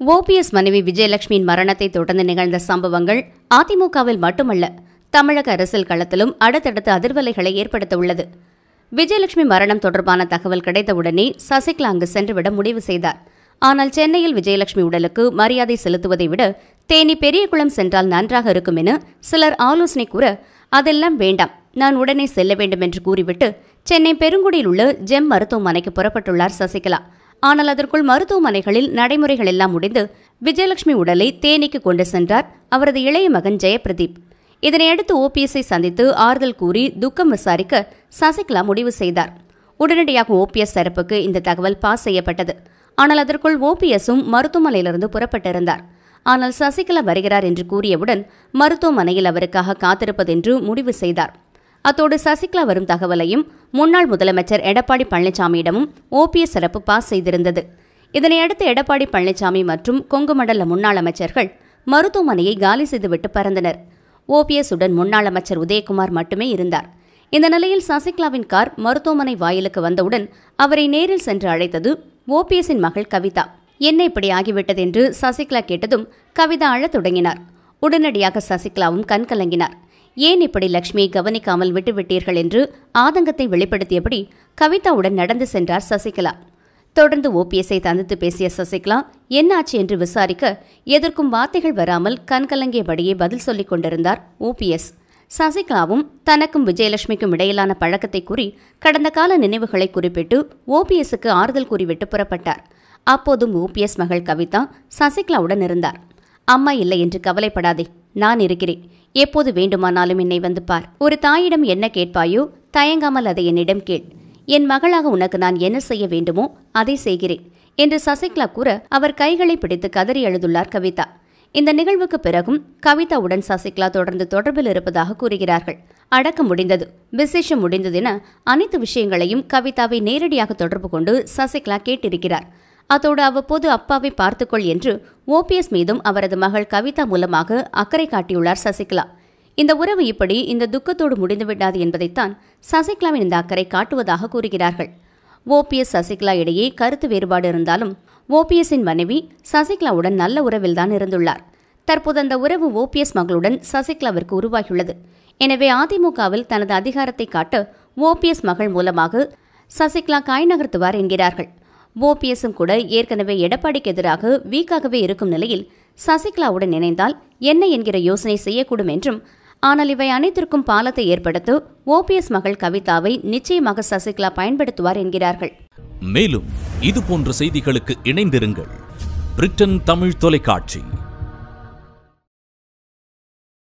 OPS மனைவி விஜயலட்சுமியின் மரணத்தை தொடர்ந்து நிகழ்ந்த சம்பவங்கள் அதிமுகவில் மட்டுமல்ல தமிழக அரசியல் களத்திலும் அடுத்தடுத்த அதிர்வலைகளை ஏற்படுத்தவுள்ளது விஜயலட்சுமி மரணம் தொடர்பான தகவல் கிடைத்தவுடனே சசிகலா அங்கு சென்றுவிட முடிவு செய்தார் ஆனால் சென்னையில் விஜயலட்சுமி உடலுக்கு மரியாதை செலுத்துவதை விட தேனி பெரியகுளம் சென்றால் நன்றாக இருக்கும் என சிலர் ஆலோசனை கூற அதெல்லாம் வேண்டாம் நான் உடனே செல்ல வேண்டும் என்று கூறிவிட்டு சென்னை பெருங்குடியில் உள்ள ஜெம் மருத்துவமனைக்கு புறப்பட்டுள்ளார் சசிகலா ஆனால் அதற்குள் மருத்துவமனைகளில் நடைமுறைகள் எல்லாம் முடிந்து விஜயலட்சுமி உடலை தேனிக்கு கொண்டு சென்றார் அவரது இளைய மகன் ஜெயபிரதீப் இதனையடுத்து ஓபிஎஸ்ஐ சந்தித்து ஆறுதல் கூறி துக்கம் விசாரிக்க சசிகலா முடிவு செய்தார் உடனடியாக ஓபிஎஸ் தரப்புக்கு இந்த தகவல் பாஸ் செய்யப்பட்டது ஆனால் அதற்குள் ஓபிஎஸும் மருத்துவமனையிலிருந்து புறப்பட்டிருந்தார் ஆனால் சசிகலா வருகிறார் என்று கூறியவுடன் மருத்துவமனையில் அவருக்காக காத்திருப்பதென்று முடிவு செய்தார் அத்தோடு சசிகலா வரும் தகவலையும் முன்னாள் முதலமைச்சர் எடப்பாடி பழனிசாமியிடமும் ஓபிஎஸ் தரப்பு பாஸ் செய்திருந்தது இதனையடுத்து எடப்பாடி பழனிசாமி மற்றும் கொங்கு மண்டல முன்னாள் அமைச்சர்கள் மருத்துவமனையை காலி செய்துவிட்டு பறந்தனர் ஓபிஎஸ் உடன் முன்னாள் அமைச்சர் உதயகுமார் மட்டுமே இருந்தார் இந்த நிலையில் சசிகலாவின் கார் மருத்துவமனை வாயிலுக்கு வந்தவுடன் அவரை நேரில் சென்று அழைத்தது ஓபிஎஸ்ஸின் மகள் கவிதா என்ன இப்படி ஆகிவிட்டது என்று சசிகலா கேட்டதும் கவிதா அழத் தொடங்கினார் உடனடியாக சசிகலாவும் கண்கலங்கினார் ஏன் இப்படி லட்சுமியை கவனிக்காமல் விட்டுவிட்டீர்கள் என்று ஆதங்கத்தை வெளிப்படுத்தியபடி கவிதாவுடன் நடந்து சென்றார் சசிகலா தொடர்ந்து ஓபிஎஸ்ஐ தந்தித்து பேசிய சசிகலா என்னாச்சு என்று விசாரிக்க எதற்கும் வார்த்தைகள் வராமல் கண்கலங்கியபடியே பதில் சொல்லிக் கொண்டிருந்தார் ஓபிஎஸ் சசிகலாவும் தனக்கும் விஜயலட்சுமிக்கும் இடையிலான பழக்கத்தை கூறி கடந்த கால நினைவுகளை குறிப்பிட்டு ஓபிஎஸ்க்கு ஆறுதல் கூறிவிட்டு புறப்பட்டார் அப்போதும் ஓபிஎஸ் மகள் கவிதா சசிகலாவுடன் இருந்தார் அம்மா இல்லை என்று கவலைப்படாதே நான் இருக்கிறேன் எப்போது வேண்டுமானாலும் என்னை வந்து பார் ஒரு தாயிடம் என்ன கேட்பாயோ தயங்காமல் அதை என்னிடம் கேள் என் மகளாக உனக்கு நான் என்ன செய்ய வேண்டுமோ அதை செய்கிறேன் என்று சசிகலா கூற அவர் கைகளை பிடித்து கதறி எழுதுள்ளார் கவிதா இந்த நிகழ்வுக்கு பிறகும் கவிதாவுடன் சசிகலா தொடர்ந்து தொடர்பில் இருப்பதாக கூறுகிறார்கள் அடக்கம் முடிந்தது விசேஷம் முடிந்தது என அனைத்து விஷயங்களையும் கவிதாவை நேரடியாக தொடர்பு கொண்டு சசிகலா கேட்டிருக்கிறார் அத்தோடு அவ்வப்போது அப்பாவை பார்த்துக்கொள் என்று ஓபிஎஸ் மீதும் அவரது மகள் கவிதா மூலமாக அக்கறை காட்டியுள்ளார் சசிகலா இந்த உறவு இப்படி இந்த துக்கத்தோடு முடிந்துவிடாது என்பதைத்தான் சசிகலாவின் இந்த அக்கறை காட்டுவதாக கூறுகிறார்கள் ஓபிஎஸ் சசிகலா இடையே கருத்து வேறுபாடு இருந்தாலும் ஓபிஎஸ்ஸின் மனைவி சசிகலாவுடன் நல்ல உறவில்தான் இருந்துள்ளார் தற்போது அந்த உறவு ஓபிஎஸ் மகளுடன் சசிகலாவிற்கு உருவாகியுள்ளது எனவே அதிமுகவில் தனது அதிகாரத்தை காட்ட ஓபிஎஸ் மகள் மூலமாக சசிகலா காய் நகர்த்துவார் என்கிறார்கள் ஓபிஎஸும் கூட ஏற்கனவே எடப்பாடிக்கு எதிராக வீக்காகவே இருக்கும் நிலையில் சசிகலாவுடன் இணைந்தால் என்ன என்கிற யோசனை செய்யக்கூடும் என்றும் ஆனால் இவை அனைத்திற்கும் பாலத்தை ஏற்படுத்த ஓபிஎஸ் மகள் கவிதாவை நிச்சயமாக சசிகலா பயன்படுத்துவார் என்கிறார்கள் மேலும் இது போன்ற செய்திகளுக்கு இணைந்திருங்கள் பிரிட்டன் தமிழ் தொலைக்காட்சி